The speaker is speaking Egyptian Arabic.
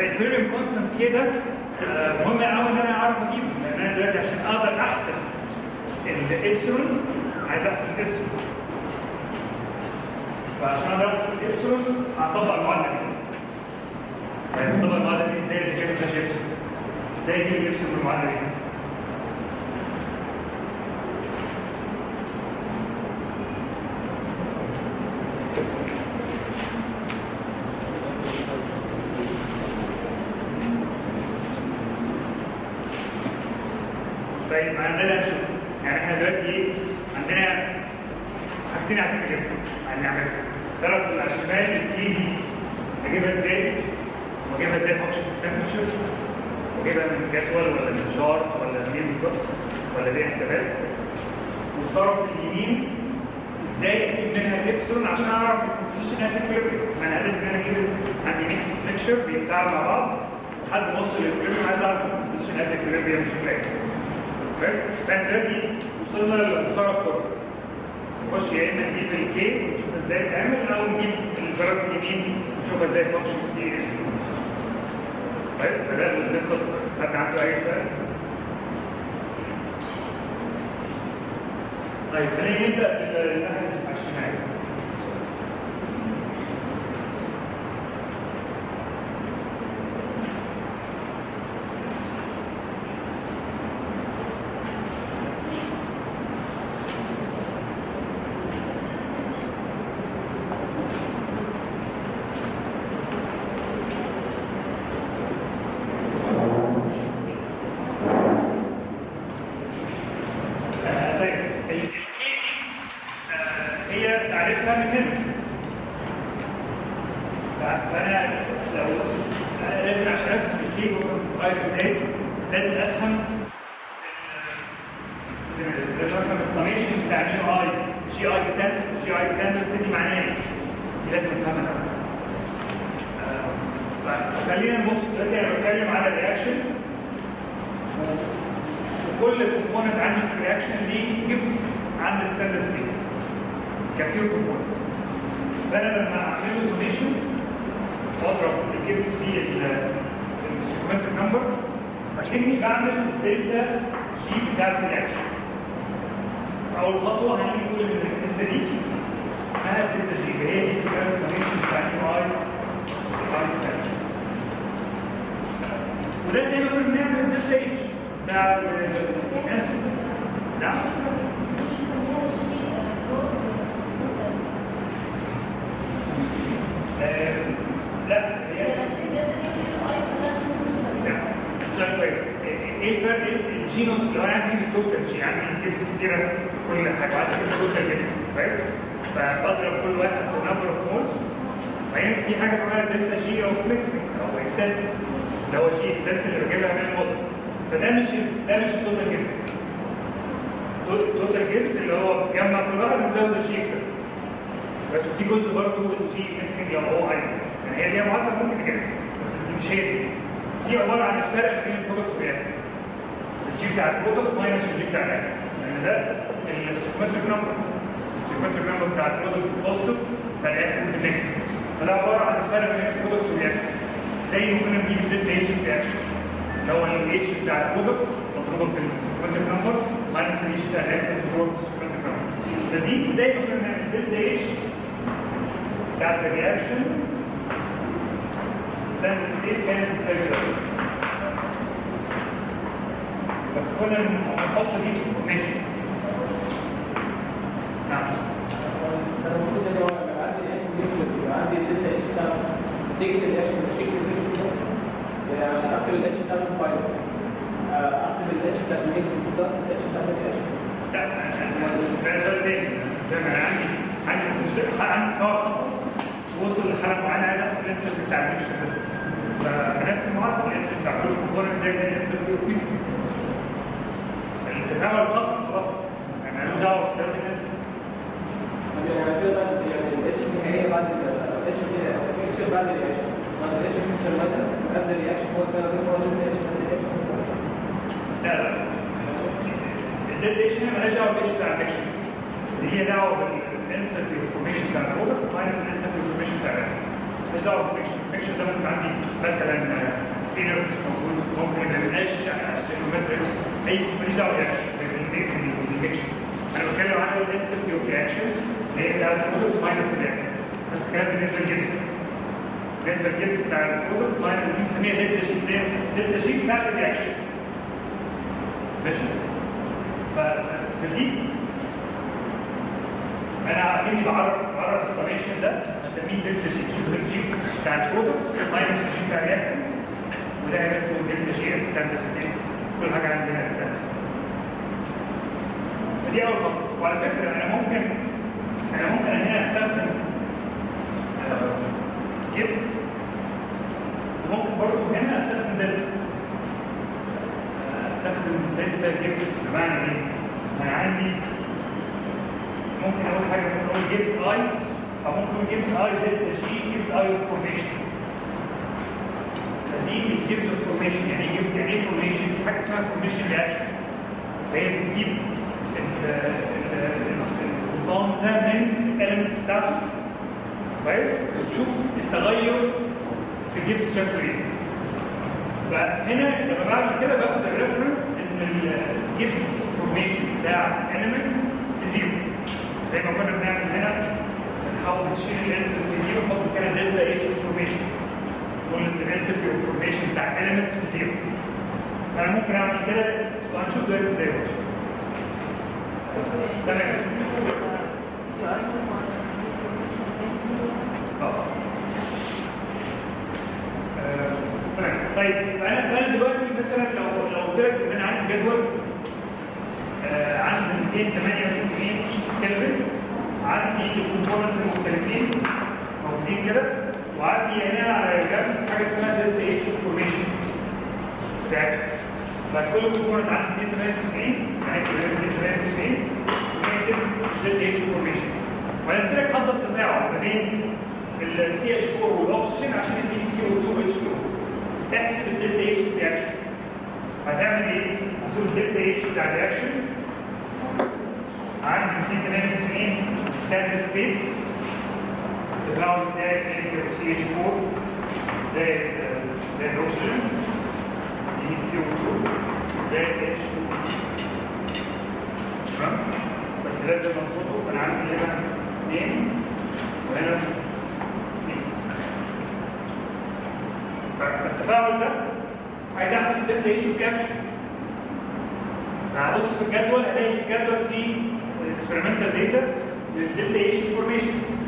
فالايكوليبريم كونستنت كده آه، مهم قوي ان انا اعرف اجيبه لان انا دلوقتي عشان اقدر احسب الابسلون عايز احسب الابسلون فعشان اقدر احسب الابسلون هطبق المعادله دي يعني هطبق المعادله دي ازاي زي كده مفيهاش ابسلون ازاي اجيب الابسلون بالمعادله دي طيب ما عندنا نشوف يعني احنا دلوقتي ايه عندنا حاجتين عايزين نجيبهم عايزين نعملها الطرف اللي على الشمال ايدي اجيبها ازاي واجيبها ازاي فانكشن في التمبرتشر واجيبها من جدول ولا من شارت ولا منين بالظبط ولا زي حسابات والطرف اليمين ازاي اجيب منها الابسلون عشان اعرف الكومبوزيشن ات اكويليبريم انا هدفي ان انا اجيب عندي ميكس ميكشر بيتفاعل مع بعض لحد ما اوصل للاكويليبريم عايز اعرف الكومبوزيشن ات اكويليبريم شكلها ايه بس فاحنا دلوقتي وصلنا لمفترض طرق نخش يا اما نجيب الكي ونشوف ازاي تعمل او نجيب الجراف اليمين ونشوف ازاي فانكشن في ايه كويس فده اللي زي الخطه حد عنده اي سؤال؟ طيب خلينا نبدا بالناحيه على الشمال آه، طيب الكي دي آه، هي تعريفها من هنا ف- فانا لو أنا لازم عشان افهم الكي بتتغير ازاي لازم افهم ال- لازم افهم السميشن بتاع ميو اي جي اي ستاند جي اي ستاند دي معناها ايه؟ دي لازم افهمها الاول آه، ف- فخلينا نبص دلوقتي انا بتكلم على الرياكشن وكل كومبوننت عندي في الرياكشن ليه جبس عند الستاندرد ستيت كبيور كومبوننت فانا لما اعمل له سوميشن واضرب الجبس في السيكومنتريك نمبر اكني بعمل دلتا جي بتاعت الرياكشن اول خطوه هنيجي نقول ان الدلتا دي اسمها دلتا جي اللي هي دي بتساوي السوميشن بتاع يو اي اي ستاندرد وده زي ما كنا بنعمل دلتا اتش بتاع الاسم نعم آه، لا هي لا سؤال كويس ايه الفرق الجينو لو انا عايز اجيب التوتال جي عندي جبس كتيره في كل حاجه عايز اجيب التوتال جبس كويس فبضرب كل واحد في نمبر اوف مولز وبعدين في حاجه اسمها دلتا جي اوف ميكسنج او اكسس اللي هو جي اكسس اللي بجيبها من الموديل فده مش ده مش التوتال جبس توتال جيبس اللي هو جمع كل واحد ونزود الجي اكسس بس في جزء برضه الجي ميكسنج لو هو عادي يعني هي ليها معادله ممكن كده بس دي مش هي دي دي عباره عن الفرق بين البرودكت والرياكتنت الجي بتاع البرودكت ماينس الجي بتاع الرياكتنت لان ده السيكومتريك نمبر السيكومتريك نمبر بتاع البرودكت بوزيتيف بتاع الرياكتنت بالنيجاتيف فده عباره عن الفرق بين البرودكت والرياكتنت زي ما كنا بنجيب الدلتا اتش رياكشن اللي هو الاتش بتاع البرودكت مضروبه في السيكومتريك نمبر ماينس الاتش بتاع الرياكتنت مضروبه في السيكومتريك نمبر فدي زي ما كنا بنعمل الدلتا اتش بتاعت الرياكشن ستاند ستيت كانت بتساوي زيرو بس كنا بنحط دي انفورميشن نعم انا المفروض ان هو يبقى عندي الاكشن ميكسر يبقى عندي الدلتا اتش بتاع تكتب الاكشن تكتب الميكسر ده عشان اقفل الاتش بتاع الفايل اقفل الاتش بتاع الميكسر بلس الاتش بتاع الاكشن لا أنا- ده سؤال تاني زي ما انا عندي عندي عندي فوق حصل وصل لحاله معينه عايز احسب الانسر بتاع الميكشر ده فنفس المعادله الانسر بتاع كل كومبوننت زي الانسر في ميكسر التفاعل حصل خلاص يعني مالوش دعوه بحسابات الانسر يعني كده بقى يعني الاتش النهائيه بعد الاتش ميكسر بعد الرياكشن بس الاتش ميكسر بعد الرياكشن هو كده هو الاتش بعد الرياكشن لا لا الديشن مالهاش دعوه بايش بتاع الميكشر اللي هي دعوه بالانسر انفورميشن بتاع البرودكت ماينس الانسر انفورميشن بتاع الرياكشن مالهاش دعوه بالميكشر الميكشر ده ممكن عندي مثلا انرت موجود ممكن ما يبقاش ستيكومتريك اي ماليش دعوه بالاكشن بالميكشن انا بتكلم عن الانسبتي اوف اكشن اللي هي بتاعت البرودكتس ماينس الاكشن بس الكلام بالنسبه للجبس بالنسبه للجبس بتاع البرودكتس ماينس دي بنسميها دلتا شيت ليه؟ دلتا شيت بتاعت الرياكشن ماشي ف- فدي انا اكني بعرف بعرف السميشن ده اسميه دلتا شيت شوف الجي بتاع البرودكتس ماينس الجي بتاع الرياكتنس وده هيبقى اسمه دلتا شيت ستاندرد ستيت كل حاجه عندنا ستاندرد ستيت فدي اول خطوه وعلى فكره انا ممكن انا ممكن هنا استخدم آه، جبس وممكن برضه هنا استخدم دلتا آه، استخدم دلتا جبس بمعنى ايه؟ انا عندي ممكن اقول حاجه ممكن اقول جيبس اي او ممكن اقول جيبس اي دلتا شي جيبس اي فورميشن فدي الجيبس فورميشن يعني ايه جيب- يعني ايه فورميشن؟ في حاجه اسمها فورميشن رياكشن هي بتجيب ال- ال- ال- النظام ده من الاليمنتس بتاعته كويس وتشوف التغير في الجيبس شكله ايه فهنا لما بعمل كده باخد الريفرنس ان الجيبس فورميشن بتاع الاليمنتس بزيرو زي ما كنا بنعمل هنا بنحاول نشيل الانسل دي ونحط كده دلتا اتش فورميشن نقول ان الانسل فورميشن بتاع الاليمنتس بزيرو فانا ممكن اعمل كده وهنشوف دلوقتي ازاي برضه. تمام اه آه، تمام طيب فانا فانا دلوقتي مثلا لو لو قلت لك ان انا عندي جدول آه، عندي 298 كلفن عندي الكومبوننتس المختلفين موجودين كده وعندي هنا على الجنب في حاجه اسمها دلتا اتش فورميشن بتاعته فكل كومبوننت عندي 298 يعني كده 298 ونكتب دلتا اتش فورميشن وانا قلت لك حصل تفاعل ما بين السي اتش 4 والاكسجين عشان يديني السي او 2 اتش 2 احسب الدلتا اتش في اكشن هتعمل ايه؟ هتقول الدلتا اتش بتاع الرياكشن عندي 298 ستاندرد ستيت التفاعل بتاعي كلينيكال سي اتش 4 زائد زائد الاكسجين دي سي او 2 زائد اتش 2 تمام؟ بس لازم اظبطه فانا عندي هنا 2 وهنا 2 فالتفاعل ده عايز احسب الدلتا ايشو في اكشن فهبص في الجدول الاقي في الجدول في اكسبيرمنتال داتا للدلتا ايشو فورميشن